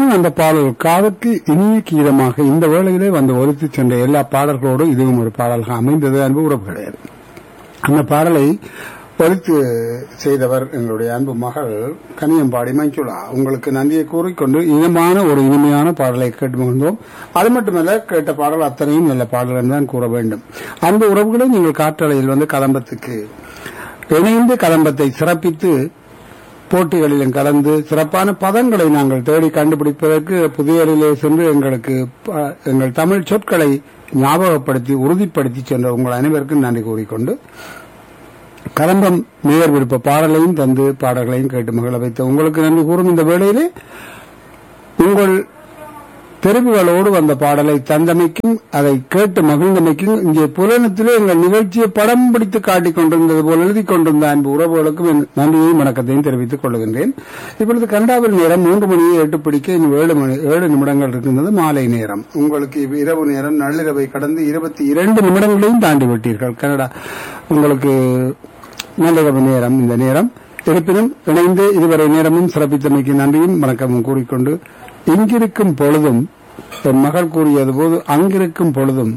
இருப்பினும் அந்த பாடல் காதுக்கு இனிய கீதமாக இந்த வேளையிலே வந்து ஒலித்து சென்ற எல்லா பாடல்களோடு இதுவும் ஒரு பாடலாக அமைந்தது அன்பு உறவுகளே அந்த பாடலை ஒலித்து செய்தவர் எங்களுடைய அன்பு மகள் கனியம்பாடி மஞ்சுளா உங்களுக்கு நன்றியை கூறிக்கொண்டு இனமான ஒரு இனிமையான பாடலை கேட்டு மகிழ்ந்தோம் அது மட்டுமல்ல கேட்ட பாடல் அத்தனையும் நல்ல பாடல் தான் கூற வேண்டும் அன்பு உறவுகளை நீங்கள் காற்றலையில் வந்து கதம்பத்துக்கு இணைந்து கதம்பத்தை சிறப்பித்து போட்டிகளிலும் கலந்து சிறப்பான பதங்களை நாங்கள் தேடி கண்டுபிடிப்பதற்கு புதியலிலே சென்று எங்களுக்கு ப- எங்கள் தமிழ் சொற்களை ஞாபகப்படுத்தி உறுதிப்படுத்தி சென்ற உங்கள் அனைவருக்கும் நன்றி கூறிக்கொண்டு கலம்பம் நேர் விருப்ப பாடலையும் தந்து பாடல்களையும் கேட்டு மகிழ வைத்த உங்களுக்கு நன்றி கூறும் இந்த வேளையிலே உங்கள் தெரிவுகளோடு வந்த பாடலை தந்தமைக்கும் அதை கேட்டு மகிழ்ந்தமைக்கும் இங்கே புலனத்திலே எங்கள் நிகழ்ச்சியை படம் பிடித்து காட்டிக் கொண்டிருந்தது போல் எழுதி கொண்டிருந்த அன்பு உறவுகளுக்கும் என் நன்றியையும் வணக்கத்தையும் தெரிவித்துக் கொள்கின்றேன் இப்பொழுது கனடாவில் நேரம் மூன்று மணியை எட்டு பிடிக்க இன்னும் ஏழு மணி ஏழு நிமிடங்கள் இருக்கின்றது மாலை நேரம் உங்களுக்கு இவ் இரவு நேரம் நள்ளிரவை கடந்து இருபத்தி இரண்டு நிமிடங்களையும் தாண்டி விட்டீர்கள் கனடா உங்களுக்கு நல்ல நேரம் இந்த நேரம் இருப்பினும் இணைந்து இதுவரை நேரமும் சிறப்பித்தமைக்கு நன்றியும் வணக்கமும் கூறிக்கொண்டு இங்கிருக்கும் பொழுதும் என் மகள் கூறியது போது அங்கிருக்கும் பொழுதும்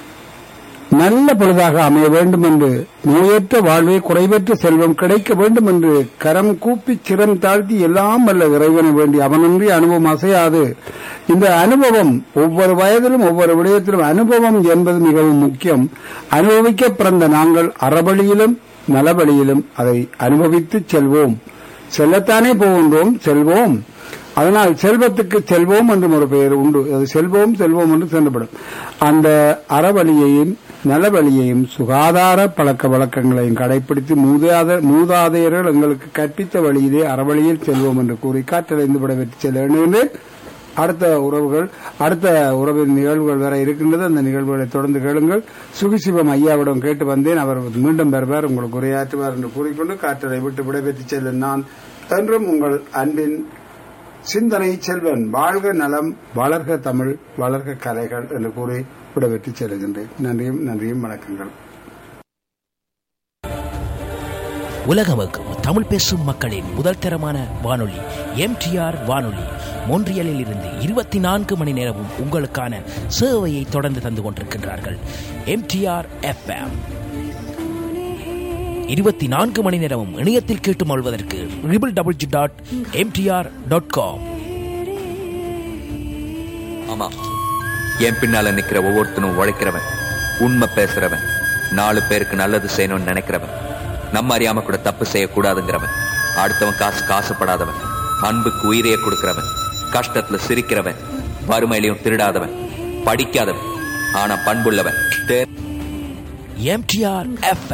நல்ல பொழுதாக அமைய வேண்டும் என்று நோயற்ற வாழ்வே குறைவற்ற செல்வம் கிடைக்க வேண்டும் என்று கரம் கூப்பி சிரம் தாழ்த்தி எல்லாம் வல்ல இறைவனை வேண்டி அவனின்றி அனுபவம் அசையாது இந்த அனுபவம் ஒவ்வொரு வயதிலும் ஒவ்வொரு விடயத்திலும் அனுபவம் என்பது மிகவும் முக்கியம் அனுபவிக்க பிறந்த நாங்கள் அறவழியிலும் நலவழியிலும் அதை அனுபவித்து செல்வோம் செல்லத்தானே போகின்றோம் செல்வோம் அதனால் செல்வத்துக்கு செல்வோம் என்றும் ஒரு பெயர் உண்டு அது செல்வோம் செல்வோம் என்று சென்றுவிடும் அந்த அறவழியையும் நலவழியையும் சுகாதார பழக்க வழக்கங்களையும் கடைபிடித்து மூதாத மூதாதையர்கள் எங்களுக்கு கற்பித்த வழியிலே அறவழியில் செல்வோம் என்று கூறி காற்றடைந்து விடவிட்டு செல்ல எண்ணுகின்றேன் அடுத்த உறவுகள் அடுத்த உறவின் நிகழ்வுகள் வர இருக்கின்றது அந்த நிகழ்வுகளை தொடர்ந்து கேளுங்கள் சுகிசிவம் ஐயாவிடம் கேட்டு வந்தேன் அவர் மீண்டும் வருவார் உங்களுக்கு உரையாற்றுவார் என்று கூறிக்கொண்டு காற்றலை விட்டு விடைபெற்று செல்லும் நான் என்றும் உங்கள் அன்பின் சிந்தனை செல்வன் வாழ்க நலம் வளர்க தமிழ் வளர்க கலைகள் என்று கூறி விடைபெற்று செல்கின்றேன் நன்றியும் நன்றியும் வணக்கங்கள் உலகமெங்கும் தமிழ் பேசும் மக்களின் முதல் தரமான வானொலி எம்டிஆர் வானொலி மொன்றியலில் இருந்து இருபத்தி நான்கு மணி நேரமும் உங்களுக்கான சேவையை தொடர்ந்து தந்து கொண்டிருக்கின்றார்கள் எம்டிஆர் எஃப்எம் இருபத்தி நான்கு மணி நேரமும் இணையத்தில் கேட்டு மொழ்வதற்கு triple double G dot MTR dot com ஆமா என் பின்னால நிக்கிற ஒவ்வொருத்தனும் உழைக்கிறவன் உண்மை பேசுறவன் நாலு பேருக்கு நல்லது செய்யணும்னு நினைக்கிறவன் நம்ம அறியாம கூட தப்பு செய்யக்கூடாதுங்கிறவன் அடுத்தவன் காசு காசுப்படாதவன் அன்புக்கு உயிரையே கொடுக்கிறவன் கஷ்டத்துல சிரிக்கிறவன் வறுமையிலையும் திருடாதவன் படிக்காதவன் ஆனா பண்புள்ளவன் தே- எம்டிஆர் எஃப்எம்